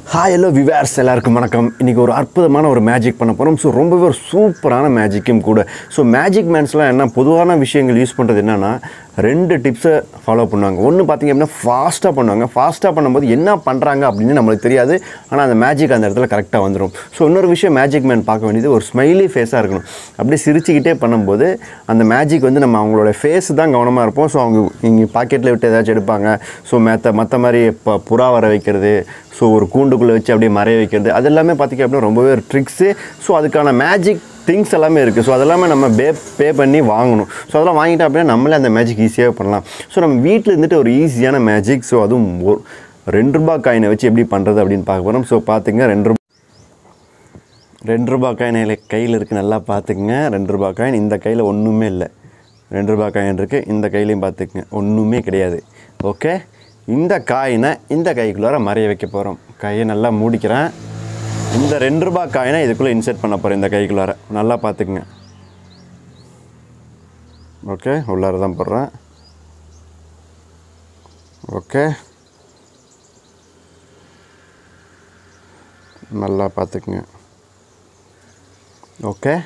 hi hello விவேர்ஸ் எல்லாருக்கும் வணக்கம் இன்றைக்கி ஒரு அற்புதமான ஒரு மேஜிக் பண்ண போகிறோம் ஸோ ரொம்பவே ஒரு சூப்பரான மேஜிக்கும் கூட ஸோ மேஜிக் மேன்ஸ்லாம் என்ன பொதுவான விஷயங்கள் யூஸ் பண்ணுறது என்னென்னா ரெண்டு டிப்ஸை ஃபாலோ பண்ணுவாங்க ஒன்று பார்த்தீங்க அப்படின்னா ஃபாஸ்ட்டாக பண்ணுவாங்க ஃபாஸ்ட்டாக பண்ணும்போது என்ன பண்ணுறாங்க அப்படின்னு நம்மளுக்கு தெரியாது ஆனால் அந்த மேஜிக் அந்த இடத்துல கரெக்டாக வந்துடும் ஸோ இன்னொரு விஷயம் மேஜிக் மேன் பார்க்க வேண்டியது ஒரு ஸ்மைலி ஃபேஸாக இருக்கணும் அப்படியே சிரிச்சுக்கிட்டே பண்ணும்போது அந்த மேஜிக் வந்து நம்ம அவங்களோட ஃபேஸ் தான் கவனமாக இருப்போம் ஸோ அவங்க இங்கே பாக்கெட்டில் விட்டு ஏதாச்சும் எடுப்பாங்க ஸோ மற்ற மற்ற மாதிரி இப்போ புறா வர வைக்கிறது ஸோ ஒரு கூண்டுக்குள்ளே வச்சு அப்படியே மறைய வைக்கிறது அது எல்லாமே பார்த்திங்க அப்படின்னா ரொம்பவே ஒரு ட்ரிக்ஸு ஸோ அதுக்கான மேஜிக் திங்ஸ் எல்லாமே இருக்குது ஸோ அதெல்லாமே நம்ம பே பே பண்ணி வாங்கணும் ஸோ அதெல்லாம் வாங்கிட்டோம் அப்படின்னா நம்மளே அந்த மேஜிக் ஈஸியாக பண்ணலாம் ஸோ நம்ம வீட்டில் இருந்துட்டு ஒரு ஈஸியான மேஜிக் ஸோ அதுவும் ஒரு ரெண்டு ரூபா காயினை வச்சு எப்படி பண்ணுறது அப்படின்னு பார்க்க போகிறோம் ஸோ பார்த்துங்க ரெண்டு ரூபா ரெண்டு ரூபா காயின் என் கையில் இருக்குது நல்லா பார்த்துக்குங்க ரெண்டு ரூபா காயின் இந்த கையில் ஒன்றுமே இல்லை ரெண்டு ரூபா காயின் இருக்குது இந்த கையிலையும் பார்த்துக்குங்க ஒன்றுமே கிடையாது ஓகே இந்த காயினை இந்த கைக்குள்ளார மறைய வைக்க போகிறோம் கையை நல்லா மூடிக்கிறேன் இந்த ரெண்டு ரூபா காயினை இதுக்குள்ளே இன்செர்ட் பண்ண போகிறேன் இந்த கைக்குள்ளார நல்லா பார்த்துக்குங்க ஓகே உள்ளார தான் போடுறேன் ஓகே நல்லா பார்த்துக்குங்க ஓகே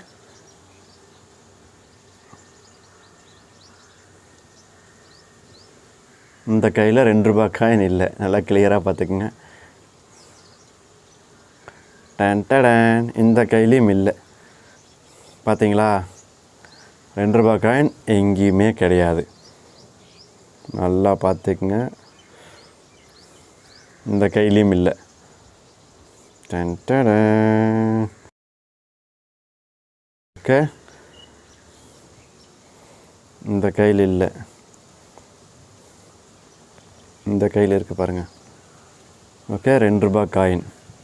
இந்த கையில் ரெண்டு ரூபாய் காயின் இல்லை நல்லா கிளியராக பார்த்துக்குங்க டன் டடன் இந்த கையிலையும் இல்லை பார்த்தீங்களா ரெண்டு ரூபாய் காயின் எங்கேயுமே கிடையாது நல்லா பார்த்துக்குங்க இந்த கையிலையும் இல்லை டன் டடன் ஓகே இந்த கையில் இல்லை இந்த கையில் இருக்கு பாருங்க ஓகே ரெண்டு ரூபா காயின்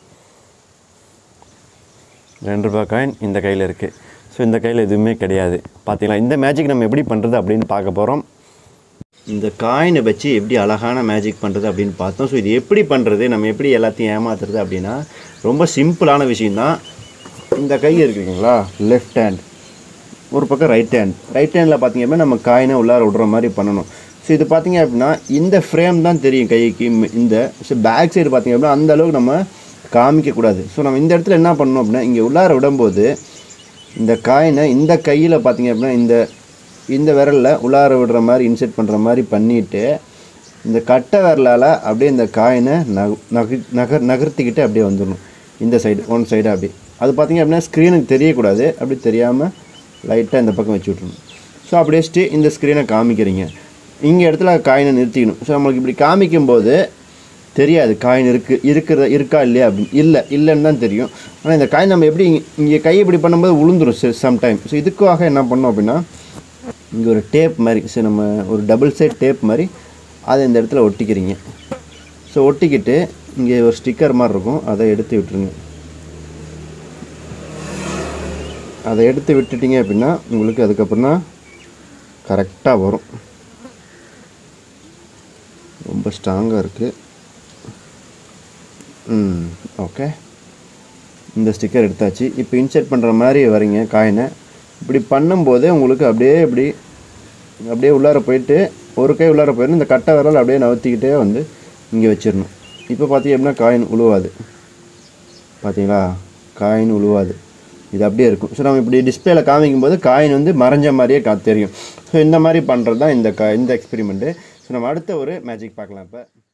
ரெண்டு ரூபா காயின் இந்த கையில் இருக்குது ஸோ இந்த கையில் எதுவுமே கிடையாது பார்த்தீங்களா இந்த மேஜிக் நம்ம எப்படி பண்ணுறது அப்படின்னு பார்க்க போகிறோம் இந்த காயினை வச்சு எப்படி அழகான மேஜிக் பண்ணுறது அப்படின்னு பார்த்தோம் ஸோ இது எப்படி பண்ணுறது நம்ம எப்படி எல்லாத்தையும் ஏமாத்துறது அப்படின்னா ரொம்ப சிம்பிளான விஷயந்தான் இந்த கை இருக்குங்களா லெஃப்ட் ஹேண்ட் ஒரு பக்கம் ரைட் ஹேண்ட் ரைட் ஹேண்டில் பார்த்தீங்க அப்படின்னா நம்ம காயினை உள்ளார விடுற மாதிரி பண்ணணும் ஸோ இது பார்த்தீங்க அப்படின்னா இந்த ஃப்ரேம் தான் தெரியும் கைக்கு ம், இந்த ஸோ பேக் சைடு பார்த்தீங்க அப்படின்னா அந்த அளவுக்கு நம்ம காமிக்கக்கூடாது ஸோ நம்ம இந்த இடத்துல என்ன பண்ணணும் அப்படின்னா இங்கே உள்ளார விடும்போது இந்த காயினை இந்த கையில் பார்த்தீங்க அப்படின்னா இந்த இந்த விரலில் உள்ளார விடுற மாதிரி இன்செர்ட் பண்ணுற மாதிரி பண்ணிவிட்டு இந்த கட்டை விரலால் அப்படியே இந்த காயினை நக நகர் நகர் நகர்த்திக்கிட்டு அப்படியே வந்துடணும் இந்த சைடு ஒன் சைடு அப்படி அது பார்த்தீங்க அப்படின்னா ஸ்க்ரீனுக்கு தெரியக்கூடாது அப்படி தெரியாமல் லைட்டாக இந்த பக்கம் வச்சு விட்ருணும் ஸோ அப்படி வச்சுட்டு இந்த ஸ்க்ரீனை காமிக்கிறீங்க இங்கே இடத்துல காயினை நிறுத்திக்கணும் ஸோ நம்மளுக்கு இப்படி காமிக்கும்போது தெரியாது காயின் இருக்கு இருக்கிற இருக்கா இல்லையா அப்படின்னு இல்லை இல்லைன்னு தான் தெரியும் ஆனால் இந்த காயின் நம்ம எப்படி இங்க- இங்கே கை இப்படி பண்ணும்போது விழுந்துரும் சம்டைம் ஸோ இதுக்காக என்ன பண்ணோம் அப்படின்னா இங்கே ஒரு டேப் மாதிரி ஸோ நம்ம ஒரு டபுள் சைட் டேப் மாதிரி அதை இந்த இடத்துல ஒட்டிக்கிறீங்க ஸோ ஒட்டிக்கிட்டு இங்கே ஒரு ஸ்டிக்கர் மாதிரி இருக்கும் அதை எடுத்து விட்டுருங்க அதை எடுத்து விட்டுட்டீங்க அப்படின்னா உங்களுக்கு அதுக்கப்புறம் தான் கரெக்டாக வரும் ரொம்ப ஸ்ட்ராங்காக இருக்குது ம் ஓகே இந்த ஸ்டிக்கர் எடுத்தாச்சு இப்போ இன்செர்ட் பண்ணுற மாதிரி வரீங்க காயினை இப்படி பண்ணும்போது உங்களுக்கு அப்படியே இப்படி அப்படியே உள்ளார போயிட்டு ஒரு கை உள்ளார போயிடணும் இந்த கட்டை விரல் அப்படியே நகர்த்திக்கிட்டே வந்து இங்கே வச்சிடணும் இப்போ பார்த்தீங்க அப்படின்னா காயின் உழுவாது பார்த்தீங்களா காயின் உழுவாது இது அப்படியே இருக்கும் ஸோ நம்ம இப்படி டிஸ்பிளேல காமிக்கும் போது காயின் வந்து மறைஞ்ச மாதிரியே கா தெரியும் ஸோ இந்த மாதிரி பண்ணுறது தான் இந்த கா இந்த எக்ஸ்பெரிமெண்ட்டு ஸோ நம்ம அடுத்த ஒரு மேஜிக் பார்க்கலாம் இப்போ